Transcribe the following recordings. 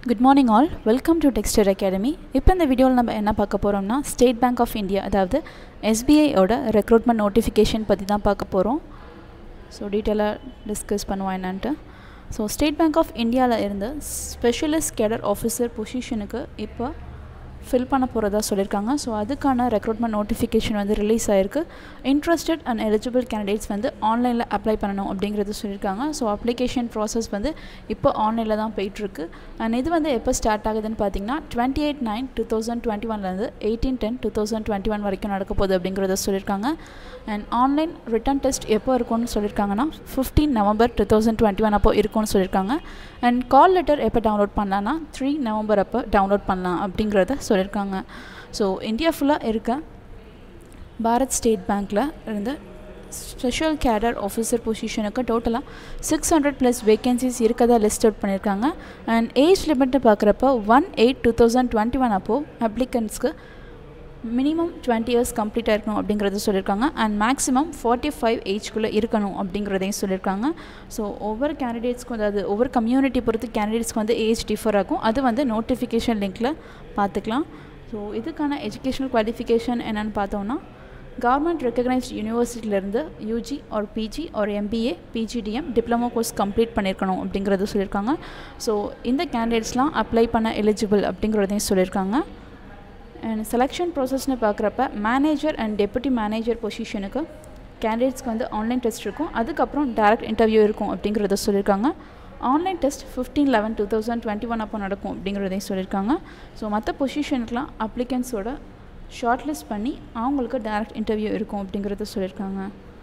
good morning all welcome to Dexter academy இப்போ இந்த வீடியோவில் நம்ம என்ன பார்க்க போகிறோம்னா ஸ்டேட் பேங்க் ஆஃப் இந்தியா அதாவது எஸ்பிஐயோட ரெக்ரூட்மெண்ட் நோட்டிஃபிகேஷன் பற்றி தான் பார்க்க போகிறோம் ஸோ டீட்டெயிலாக டிஸ்கஸ் பண்ணுவோம் என்னன்ட்டு ஸோ ஸ்டேட் பேங்க் ஆஃப் இந்தியாவில் இருந்து ஸ்பெஷலிஸ்ட் கேடர் ஆஃபீஸர் பொசிஷனுக்கு இப்போ ஃபில் பண்ண போகிறதா சொல்லியிருக்காங்க ஸோ அதுக்கான ரெக்ரூட்மெண்ட் நோட்டிஃபிகேஷன் வந்து ரிலீஸ் ஆகிருக்கு இன்ட்ரெஸ்டட் அண்ட் எலிஜிபிள் கேண்டிடேட்ஸ் வந்து ஆன்லைனில் அப்ளை பண்ணணும் அப்படிங்கிறது சொல்லியிருக்காங்க ஸோ அப்ளிகேஷன் ப்ராசஸ் வந்து இப்போ ஆன்லைனில் தான் போயிட்டுருக்கு அண்ட் இது வந்து எப்போ ஸ்டார்ட் ஆகுதுன்னு பார்த்தீங்கன்னா twenty eight nine two thousand twenty ஒன்லேருந்து eighteen ten two thousand twenty one வரைக்கும் நடக்க போகுது அப்படிங்கிறத சொல்லியிருக்காங்க அண்ட் ஆன்லைன் ரிட்டன் டெஸ்ட் எப்போ இருக்கும்னு சொல்லியிருக்காங்கன்னா fifteen November two thousand twenty one அப்போ இருக்கும்னு சொல்லியிருக்காங்க அண்ட் கால் லெட்டர் எப்போ டவுன்லோட் பண்ணலான்னா த்ரீ நவம்பர் அப்போ டவுன்லோட் பண்ணலாம் அப்படிங்கிறத சொல்லியிருக்காங்க ஸோ இந்தியா ஃபுல்லாக இருக்க பாரத் ஸ்டேட் பேங்க்கில் இருந்து ஸ்பெஷல் கேடர் ஆஃபீஸர் பொசிஷனுக்கு டோட்டலாக சிக்ஸ் ஹண்ட்ரட் ப்ளஸ் வேகன்சிஸ் இருக்கதா லிஸ்ட் அவுட் பண்ணியிருக்காங்க அண்ட் ஏஜ் லிமிட்டை பார்க்குறப்ப one eight two thousand twenty one அப்போது அப்ளிகன்ஸ்க்கு மினிமம் டுவெண்ட்டி இயர்ஸ் கம்ப்ளீட்டாக இருக்கணும் அப்படிங்கிறத சொல்லியிருக்காங்க அண்ட் மேக்ஸிமம் ஃபார்ட்டி ஃபைவ் ஏஜ்குள்ளே இருக்கணும் அப்படிங்கிறதையும் சொல்லியிருக்காங்க ஸோ ஒவ்வொரு கேண்டிடேட்ஸ்க்கும் அதாவது ஒவ்வொரு கம்யூனிட்டி பொறுத்து கேண்டிடேட்ஸ்க்கு வந்து ஏஜ் டிஃபர் ஆகும் அது வந்து நோட்டிஃபிகேஷன் லிங்க்கில் பார்த்துக்கலாம் ஸோ இதுக்கான எஜுகேஷனல் குவாலிஃபிகேஷன் என்னென்னு பார்த்தோம்னா கவர்மெண்ட் ரெக்கக்னைஸ்ட் யூனிவர்சிட்டியிலேருந்து UG or PG or MBA PGDM diploma course complete பண்ணியிருக்கணும் அப்படிங்கிறது சொல்லியிருக்காங்க ஸோ இந்த கேண்டிடேட்ஸ்லாம் அப்ளை பண்ண எலிஜிபிள் அப்படிங்கிறதையும் சொல்லியிருக்காங்க அண்ட் செலெக்ஷன் ப்ராசஸ்னு பார்க்குறப்ப மேனேஜர் அண்ட் டெபுட்டி மேனேஜர் பொசிஷனுக்கு கேண்டிடேட்ஸ்க்கு வந்து ஆன்லைன் டெஸ்ட் இருக்கும் அதுக்கப்புறம் டேரக்ட் இன்டர்வியூ இருக்கும் அப்படிங்கிறத சொல்லியிருக்காங்க online test fifteen eleven two thousand twenty one அப்போ நடக்கும் அப்படிங்கிறதையும் சொல்லியிருக்காங்க ஸோ மற்ற பொசிஷனுக்குலாம் அப்ளிகன்ஸோட ஷார்ட் லிஸ்ட் பண்ணி அவங்களுக்கு டேரக்ட் இன்டர்வியூ இருக்கும் அப்படிங்கிறத சொல்லியிருக்காங்க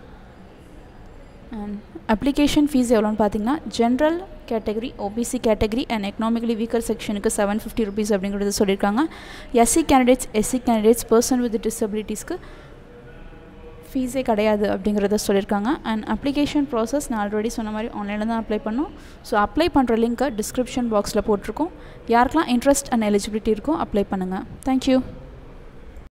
அண்ட் அப்ளிகேஷன் ஃபீஸ் எவ்வளோன்னு பார்த்தீங்கன்னா general category OBC category and economically weaker செக்ஷனுக்கு செவன் ஃபிஃப்டி ருபீஸ் அப்படிங்கிறது சொல்லியிருக்காங்க SC candidates SC candidates person with டிசபிலிட்டிஸ்க்கு ஃபீஸே கிடையாது அப்படிங்கிறத சொல்லியிருக்காங்க அண்ட் அப்ளிகேஷன் ப்ராசஸ் நான் ஆல்ரெடி சொன்ன மாதிரி ஆன்லைனில் தான் அப்ளை பண்ணோம் ஸோ அப்ளை பண்ணுற லிங்க்கை டிஸ்கிரிப்ஷன் பாக்ஸில் போட்டிருக்கோம் யாருக்கெல்லாம் இன்ட்ரெஸ்ட் அண்ட் எலிஜிபிலிட்டி இருக்கோ அப்ளை பண்ணுங்கள் தேங்க்யூ